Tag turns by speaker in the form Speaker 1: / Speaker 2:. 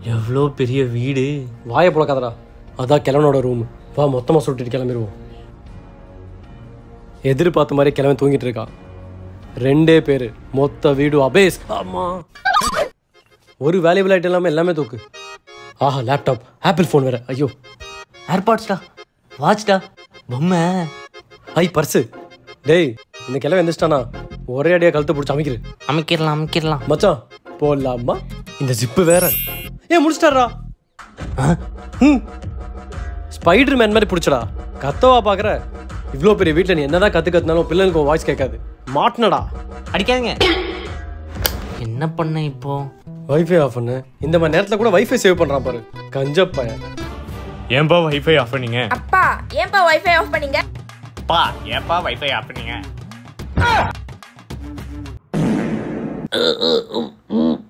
Speaker 1: எவ்வளோ பெரிய வீடு
Speaker 2: வாயை புழக்காதடா அதான் கிழவனோட ரூம் வா மொத்தமாக சுட்டிட்டு கிளம்பிடுவோம் எதிர்பார்த்த மாதிரி கிழவன் தூங்கிட்டு இருக்கான் ரெண்டே பேர் மொத்த வீடு அபேஸ் ஆமா ஒரு வேல்யூபிள் ஐட்டம் இல்லாமல் எல்லாமே தூக்கு ஆஹா லேப்டாப் ஆப்பிள் ஃபோன் வேற ஐயோ
Speaker 1: ஏர்பாட்ஸ்டா வாட்ச்டா பொம்மை
Speaker 2: ஐ பர்ஸு டேய் இந்த கிழவன் எந்திரிச்சிட்டானா ஒரே அடியாக கழுத்து பிடிச்சி அமைக்கிரு
Speaker 1: அமைக்கிடலாம் அமைக்கிடலாம்
Speaker 2: மச்சான் போடலாமா இந்த ஜிப்பு வேற ஏன் முடிச்சிட்டாரா ஸ்பைடர் மேன் மாதிரி பிடிச்சடா கத்தவா பாக்குற இவ்வளோ பெரிய வீட்டில் நீ என்னதான் கத்து கத்துனாலும் பிள்ளைங்களுக்கு வாய்ஸ் கேட்காது மாட்டினடா
Speaker 1: அடிக்காதீங்க என்ன பண்ண இப்போ
Speaker 2: வைஃபை ஆஃப் பண்ணு இந்த மாதிரி நேரத்தில் கூட வைஃபை சேவ் பண்ணுறான் பாரு கஞ்ச பையன்
Speaker 3: ஏன்பா வைஃபை ஆஃப் பண்ணீங்க
Speaker 4: அப்பா ஏன்பா வைஃபை ஆஃப் பண்ணீங்க
Speaker 3: பா ஏன்பா வைஃபை ஆஃப் பண்ணீங்க